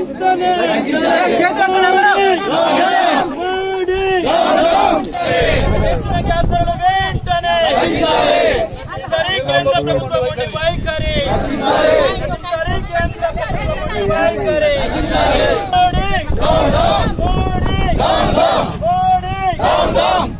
వెంటనే మోడీ పెంచిన గ్యాస్ ధరలు వెంటనే సరి కేంద్ర ప్రభుత్వం ఉండి వైఖరి సరి కేంద్ర ప్రభుత్వం ఉండి వైఖరి మోడీ మోడీ మోడీ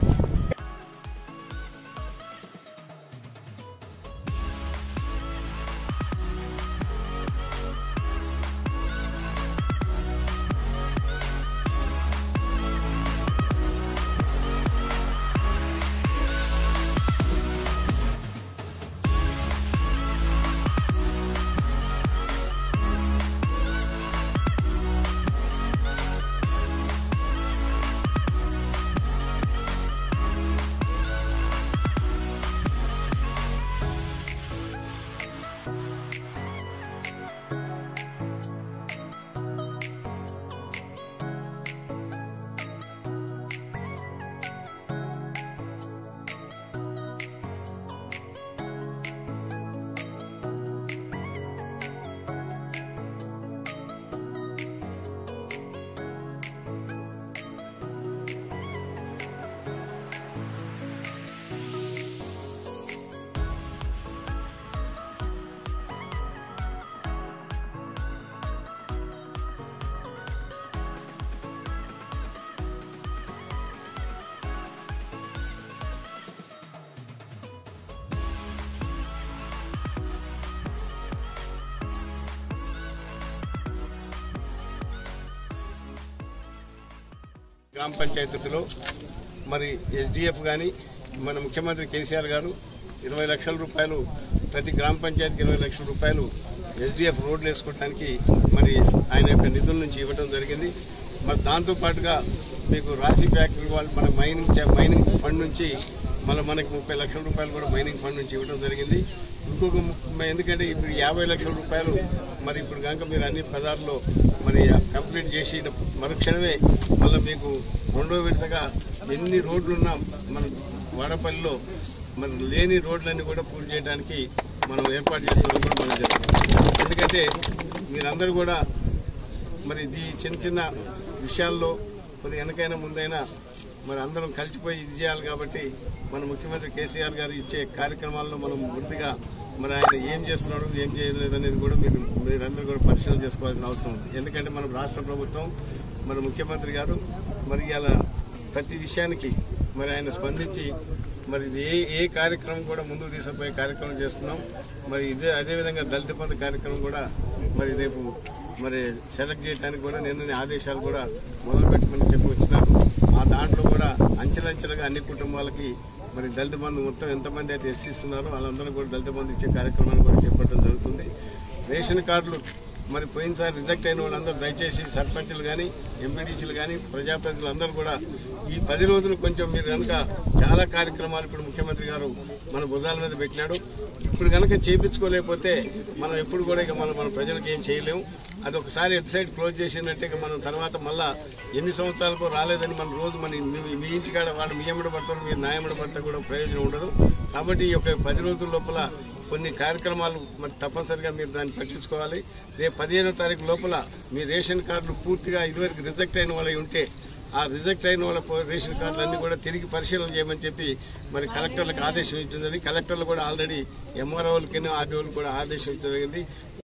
గ్రామ పంచాయతీలో మరి ఎస్డిఎఫ్ కానీ మన ముఖ్యమంత్రి కేసీఆర్ గారు ఇరవై లక్షల రూపాయలు ప్రతి గ్రామ పంచాయతీకి ఇరవై లక్షల రూపాయలు ఎస్డిఎఫ్ రోడ్లు వేసుకోవడానికి మరి ఆయన యొక్క నిధుల నుంచి ఇవ్వడం జరిగింది మరి దాంతో పాటుగా మీకు రాశి ఫ్యాక్టరీ వాళ్ళు మన మైనింగ్ చే- మైనింగ్ ఫండ్ నుంచి మళ్ళీ మనకి ముప్పై లక్షల రూపాయలు కూడా మైనింగ్ ఫండ్ నుంచి ఇవ్వడం జరిగింది ఇంకొక ము- ఎందుకంటే ఇప్పుడు యాభై లక్షల రూపాయలు మరి ఇప్పుడు కనుక మీరు అన్ని పదార్థాల్లో మరి కంప్లీట్ చేసి మరుక్షణమే మళ్ళీ మీకు రెండో విడతగా ఎన్ని రోడ్లున్నా మన వాడపల్లిలో మరి లేని రోడ్లన్నీ కూడా పూర్తి చేయడానికి మనం ఏర్పాటు చేసుకోవడం కూడా మనం చేస్తున్నాం ఎందుకంటే మీరందరూ కూడా మరి ఇది చిన్న చిన్న విషయాల్లో కొద్ది వెనకైనా ముందైనా మరి అందరం కలిసిపోయి ఇది చేయాలి కాబట్టి మన ముఖ్యమంత్రి కేసీఆర్ గారు ఇచ్చే కార్యక్రమాల్లో మనం పూర్తిగా మరి ఆయన ఏం చేస్తున్నాడు ఏం చేయలేదు అనేది కూడా మీరు మీరందరూ కూడా పరిశీలన చేసుకోవాల్సిన అవసరం ఉంది ఎందుకంటే మన రాష్ట్ర ప్రభుత్వం మన ముఖ్యమంత్రి గారు మరి ఇలా ప్రతి విషయానికి మరి ఆయన స్పందించి మరి ఏ ఏ కార్యక్రమం కూడా ముందుకు తీసుకుపోయే కార్యక్రమం చేస్తున్నాం మరి ఇదే అదేవిధంగా దళిత బంధు కార్యక్రమం కూడా మరి రేపు మరి సెలెక్ట్ చేయడానికి కూడా నిన్న ఆదేశాలు కూడా మొదలు పెట్టమని చెప్పి వచ్చినారు ఆ దాంట్లో కూడా అంచెలంచెలుగా అన్ని కుటుంబాలకి మరి దళిత బంధు మొత్తం ఎంతమంది అయితే ఎస్సీస్తున్నారో వాళ్ళందరూ కూడా దళిత బంధు ఇచ్చే కార్యక్రమాన్ని కూడా చేపట్టడం జరుగుతుంది రేషన్ కార్డులు మరి పోయినసారి రిజెక్ట్ అయిన వాళ్ళందరూ దయచేసి సర్పంచులు కానీ ఎంపీడీసీలు కానీ ప్రజాప్రతినిధులు అందరూ కూడా ఈ పది రోజులు కొంచెం మీరు కనుక చాలా కార్యక్రమాలు ఇప్పుడు ముఖ్యమంత్రి గారు మన భుజాల మీద పెట్టినాడు ఇప్పుడు కనుక చేపించుకోలేకపోతే మనం ఎప్పుడు కూడా ఇక మనం మన ప్రజలకు ఏం చేయలేము అది ఒకసారి వెబ్సైట్ క్లోజ్ చేసిందంటే ఇక మనం తర్వాత మళ్ళా ఎన్ని సంవత్సరాలకు రాలేదని మన రోజు మన మీ- మీ ఇంటికాడ వాళ్ళు మీ ఎమ్మడి పడతారు మీరు నా ఎమ్మడి పడతా కూడా ప్రయోజనం ఉండదు కాబట్టి ఈ యొక్క పది రోజుల లోపల కొన్ని కార్యక్రమాలు మరి తప్పనిసరిగా మీరు దాన్ని పట్టించుకోవాలి రేపు పదిహేనో తారీఖు లోపల మీ రేషన్ కార్డులు పూర్తిగా ఇదివరకు రిజెక్ట్ అయిన వాళ్ళవి ఉంటే ఆ రిజెక్ట్ అయిన వాళ్ళ పో- రేషన్ కార్డులు అన్ని కూడా తిరిగి పరిశీలన చేయమని చెప్పి మరి కలెక్టర్లకు ఆదేశం ఇచ్చిందని కలెక్టర్లు కూడా ఆల్రెడీ ఎంఆర్ఓలకి ఆర్డీఓలకు కూడా ఆదేశం ఇచ్చడం జరిగింది